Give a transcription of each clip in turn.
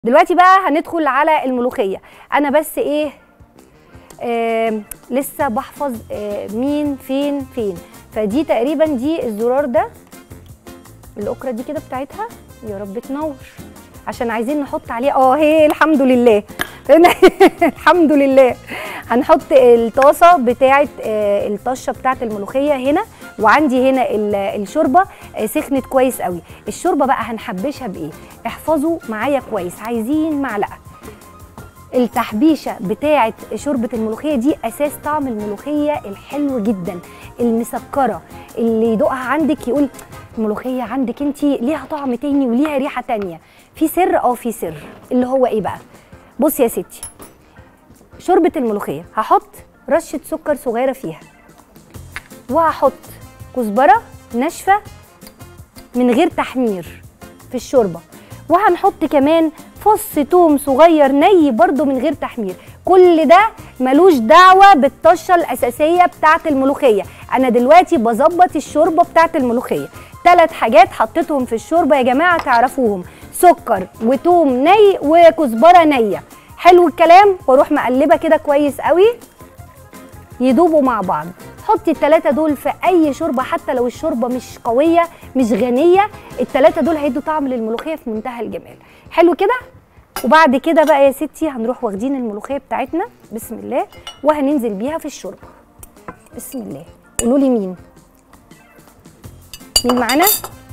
دلوقتي بقى هندخل على الملوخيه انا بس ايه آه لسه بحفظ آه مين فين فين فدي تقريبا دي الزرار ده الاكره دي كده بتاعتها يا رب تنور عشان عايزين نحط عليه اه هي الحمد لله الحمد لله هنحط الطاسه بتاعه آه الطشه بتاعه الملوخيه هنا وعندي هنا الشوربه آه سخنت كويس قوي الشوربه بقى هنحبشها بايه احفظوا معايا كويس عايزين معلقه التحبيشه بتاعه شوربه الملوخيه دي اساس طعم الملوخيه الحلو جدا المسكره اللي يدوقها عندك يقول الملوخيه عندك انت ليها طعم تاني وليها ريحه تانيه في سر اه في سر اللي هو ايه بقى بصي يا ستي شوربه الملوخيه هحط رشه سكر صغيره فيها وهحط كزبره ناشفه من غير تحمير في الشوربه وهنحط كمان فص توم صغير ني برده من غير تحمير كل ده ملوش دعوه بالطشه الاساسيه بتاعه الملوخيه انا دلوقتي بظبط الشوربه بتاعه الملوخيه ثلاث حاجات حطيتهم في الشوربه يا جماعه تعرفوهم سكر وتوم ني وكزبره نيه حلو الكلام واروح مقلبه كده كويس قوي يدوبوا مع بعض حطي الثلاثه دول في اي شوربه حتى لو الشوربه مش قويه مش غنيه الثلاثه دول هيدوا طعم للملوخيه في منتهى الجمال حلو كده وبعد كده بقى يا ستي هنروح واخدين الملوخيه بتاعتنا بسم الله وهننزل بيها في الشوربه بسم الله قولوا لي مين مين معانا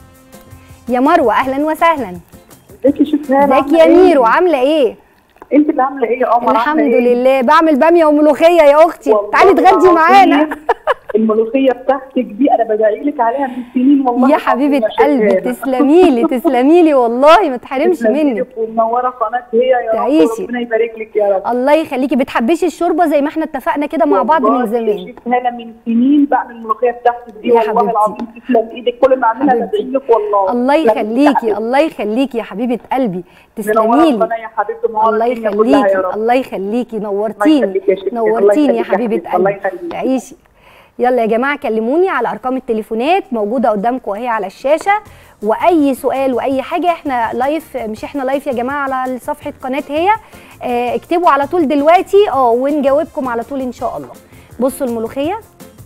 يا مروه اهلا وسهلا ازيك يا شيخ ازيك يا ميرو عامله ايه انت اللي عامله ايه يا قمر الحمد لله بعمل باميه وملوخيه يا اختي تعالي اتغدي معانا الملوخيه بتاعتك دي انا بدعي لك عليها من سنين والله يا حبيبه قلبي تسلمي لي تسلمي لي والله ما تحرمش منك ومنوره قناه هي يا تعيشي. رب ربنا يبارك لك يا رب الله يخليكي بتحبشي الشوربه زي ما احنا اتفقنا كده مع بعض من والله زمان يا شيخ هلا من سنين بعمل الملوخيه بتاعتك دي يا والله حبيبتي. العظيم تسلم ايدك كل ما اعملها حبيبتي. بدعي لك والله الله تسلم يخليكي إيدك. الله يخليكي يا حبيبه قلبي تسلمي منوره لي القناه يا حبيبتي منوره الله الدنيا كلها يخليكي يا رب الله يخليكي نورتيني يخليك يا شيخ. الله نورتيني يا يخليك يا حبيبه حبيبتي. الله قلبي يخليك. تعيشي يلا يا جماعه كلموني على ارقام التليفونات موجوده قدامكم اهي على الشاشه واي سؤال واي حاجه احنا لايف مش احنا لايف يا جماعه على صفحه قناه هي اه اكتبوا على طول دلوقتي اه ونجاوبكم على طول ان شاء الله بصوا الملوخيه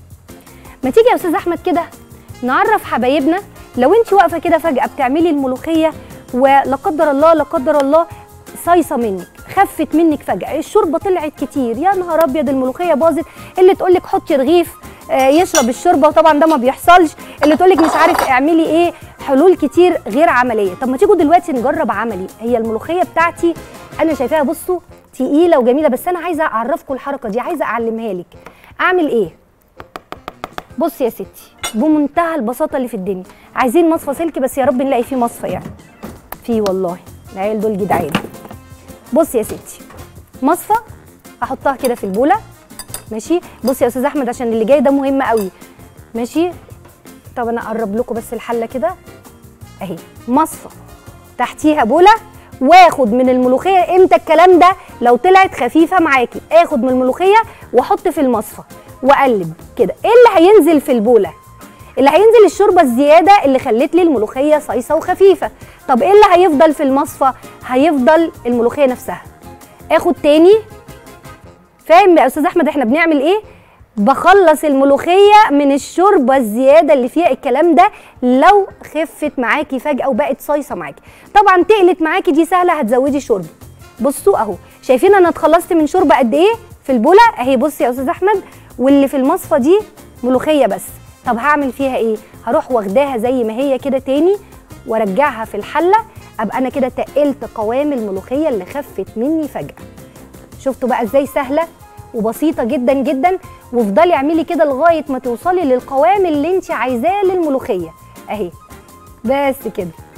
ما تيجي يا استاذ احمد كده نعرف حبايبنا لو انت واقفه كده فجاه بتعملي الملوخيه ولا قدر الله لا قدر الله صايصه منك خفت منك فجاه الشوربه طلعت كتير يا نهار ابيض الملوخيه باظت اللي تقول لك حطي رغيف آه، يشرب الشوربه وطبعا ده ما بيحصلش اللي تقول لك مش عارف اعملي ايه حلول كتير غير عمليه طب ما تيجوا دلوقتي نجرب عملي هي الملوخيه بتاعتي انا شايفاها بصوا تقيله وجميله بس انا عايزه اعرفكم الحركه دي عايزه اعلمها لك اعمل ايه بصي يا ستي بمنتهى البساطه اللي في الدنيا عايزين مصفى سلك بس يا رب نلاقي فيه مصفى يعني فيه والله العيال دول جدعان بصي يا ستي مصفى احطها كده في البوله ماشي بصي يا استاذ احمد عشان اللي جاي ده مهم قوي ماشي طب انا اقرب لكم بس الحله كده اهي مصفى تحتيها بوله واخد من الملوخيه امتى الكلام ده لو طلعت خفيفه معاكي اخد من الملوخيه واحط في المصفى واقلب كده ايه اللي هينزل في البوله اللي هينزل الشوربه الزياده اللي خلت لي الملوخيه صيصه وخفيفه طب ايه اللي هيفضل في المصفى هيفضل الملوخيه نفسها اخد تاني فاهم يا استاذ احمد احنا بنعمل ايه بخلص الملوخيه من الشوربه الزياده اللي فيها الكلام ده لو خفت معاكي فجاه وبقت صيصه معاكي طبعا تقلت معاكي دي سهله هتزودي شوربه بصوا اهو شايفين انا اتخلصت من شوربه قد ايه في البوله اهي بصي يا استاذ احمد واللي في المصفى دي ملوخيه بس طب هعمل فيها ايه هروح واخداها زي ما هي كده تاني وارجعها في الحله ابقى انا كده تقلت قوام الملوخيه اللي خفت مني فجاه شفتوا بقى ازاي سهله وبسيطه جدا جدا وافضلي اعملي كده لغايه ما توصلي للقوام اللي انت عايزاه للملوخيه اهي بس كده